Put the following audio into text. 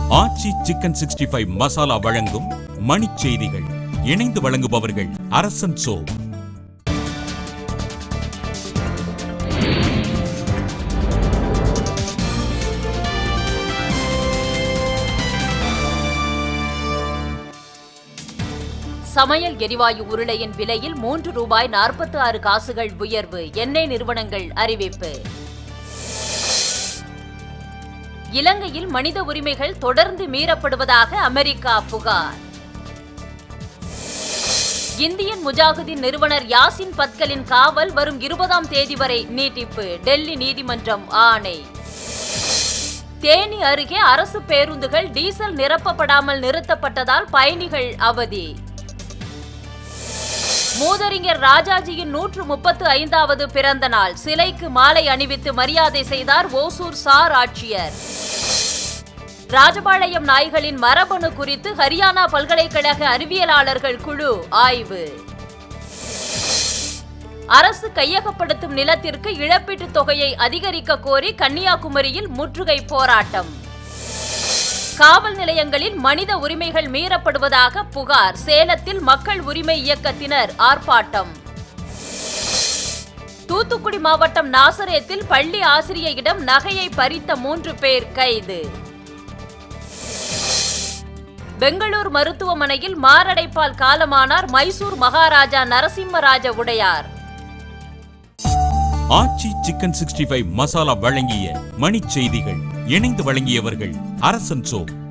ஆச்சி chicken sixty five masala வழங்கும் மணிச் செய்திகள் இணைந்து வழங்குபவர்கள் அரசன் சோ சமையல் எரிவாயு உருளையின் விலையில் மூன்று ரூபாய் நாற்பத்தி ஆறு காசுகள் உயர்வு எண்ணெய் நிறுவனங்கள் அறிவிப்பு இலங்கையில் மனித உரிமைகள் தொடர்ந்து மீறப்படுவதாக அமெரிக்கா புகார் இந்தியன் முஜாஹிதீன் நிறுவனர் யாசின் பத்கலின் காவல் வரும் இருபதாம் தேதி வரை நீட்டிப்பு டெல்லி நீதிமன்றம் ஆணை தேனி அருகே அரசு பேருந்துகள் டீசல் நிரப்பப்படாமல் நிறுத்தப்பட்டதால் பயணிகள் அவதி மூதறிஞர் ராஜாஜியின் நூற்று முப்பத்து ஐந்தாவது பிறந்த நாள் சிலைக்கு மாலை அணிவித்து மரியாதை செய்தார் ஓசூர் சார் ஆட்சியர் ராஜபாளையம் நாய்களின் மரபணு குறித்து ஹரியானா பல்கலைக்கழக அறிவியலாளர்கள் குழு ஆய்வு அரசு கையகப்படுத்தும் நிலத்திற்கு இழப்பீட்டுத் தொகையை அதிகரிக்க கோரி கன்னியாகுமரியில் முற்றுகை போராட்டம் காவல் நிலையங்களில் மனித உரிமைகள் மீறப்படுவதாக புகார் சேலத்தில் மக்கள் உரிமை இயக்கத்தினர் ஆர்ப்பாட்டம் தூத்துக்குடி மாவட்டம் நாசரேத்தில் பள்ளி ஆசிரியையிடம் நகையை பறித்த மூன்று பேர் கைது பெங்களூர் மருத்துவமனையில் மாரடைப்பால் காலமானார் Mysore Maharaja Narasimharaja Wadiyar Aachi chicken sixty five masala வழங்கிய மணிச் செய்திகள் இணைந்து வழங்கியவர்கள் அரசன் சோ